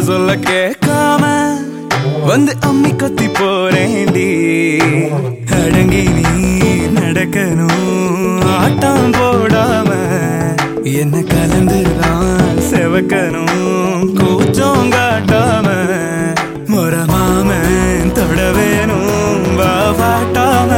சொல்ல கேட்காம வந்து அம்மி கொத்தி போறேண்டி அடங்கி நீ நடக்கணும் ஆட்டம் போடாம என்ன கலந்துதான் செவக்கணும் கூச்சம் காட்டாம முறமாம தொட வேணும் வா வாட்டாம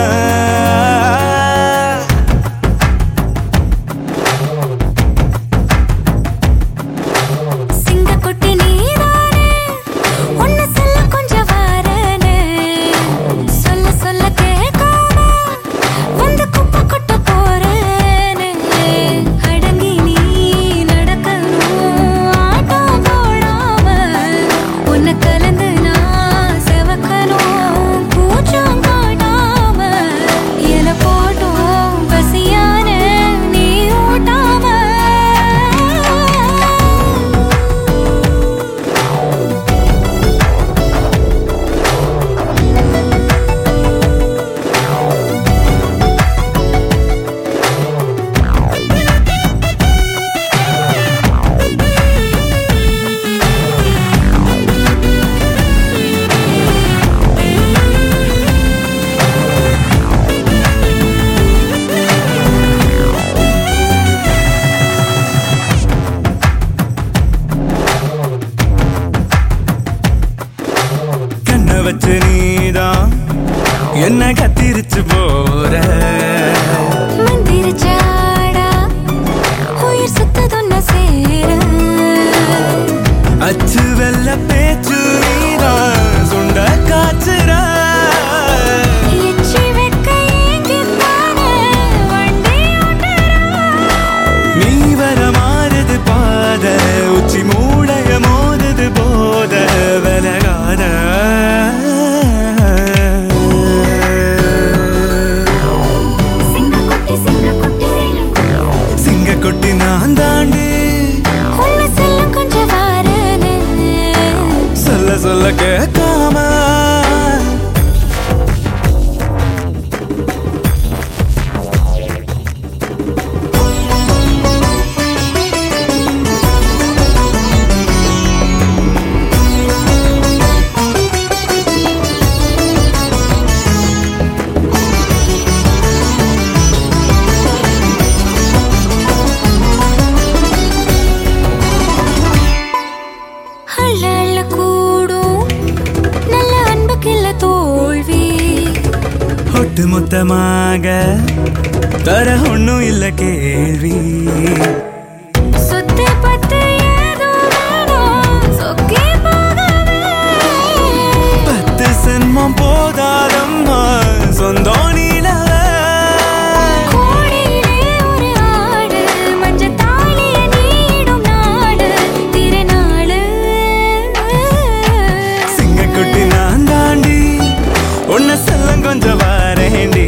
சிங்கக்குட்டி நீதானே உன்னை சொல்ல கொஞ்சம் வாரனே சொல்ல சொல்ல கேட்காம வந்து குப்பை கொட்ட போறேனே அடங்கி நீ நடக்கணும் ஆட்டம் போடாம உன்னை கலந்து நான் செவக்கணும் கூச்சம் காட்டாம என போட்டும் பசியான நீ ஊட்டாம கண்ண வச்சு நீதான் என்ன கத்திரிச்சு போற மந்திரிச்சாடா உயிர் சுத்ததொன்ன சேர அச்சு வெள்ள பேச்சு நீதான் சுண்ட காச்சுற எச்சி வெக்க ஏங்கித்தானே வண்டி ஓட்டுறா நீ வர மாறுது பாத உச்சி மூளைய மோதுது போத விலகாத சிங்கக்குட்டி சிங்கக்குட்டி சிங்க கொட்டி நான் தாண்டி உன்னை சொல்ல கொஞ்சம் வாரனே சொல்ல சொல்ல கேட்காம அள்ள அள்ள கூடும் நல்ல அன்புக்கில்ல தோல்வி ஒட்டு மொத்தமாக தர ஒண்ணும் இல்ல கேள்வி சுத்தி பத்தி ஏதோ வேணும் சொக்கி போகவே பத்து சென்மம் போதாதம்மா சொந்தம் நீலவ கோடியிலே ஒரு ஆடு மஞ்ச தாலிய நீடும் நாடு திருநாளு சிங்கக்குட்டி நான் தாண்டி உன்னை சொல்ல கொஞ்சம் வரேண்டி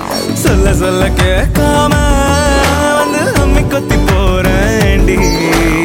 சொல்ல சொல்ல கேட்காம வந்து அம்மி கொத்தி போறேன்டி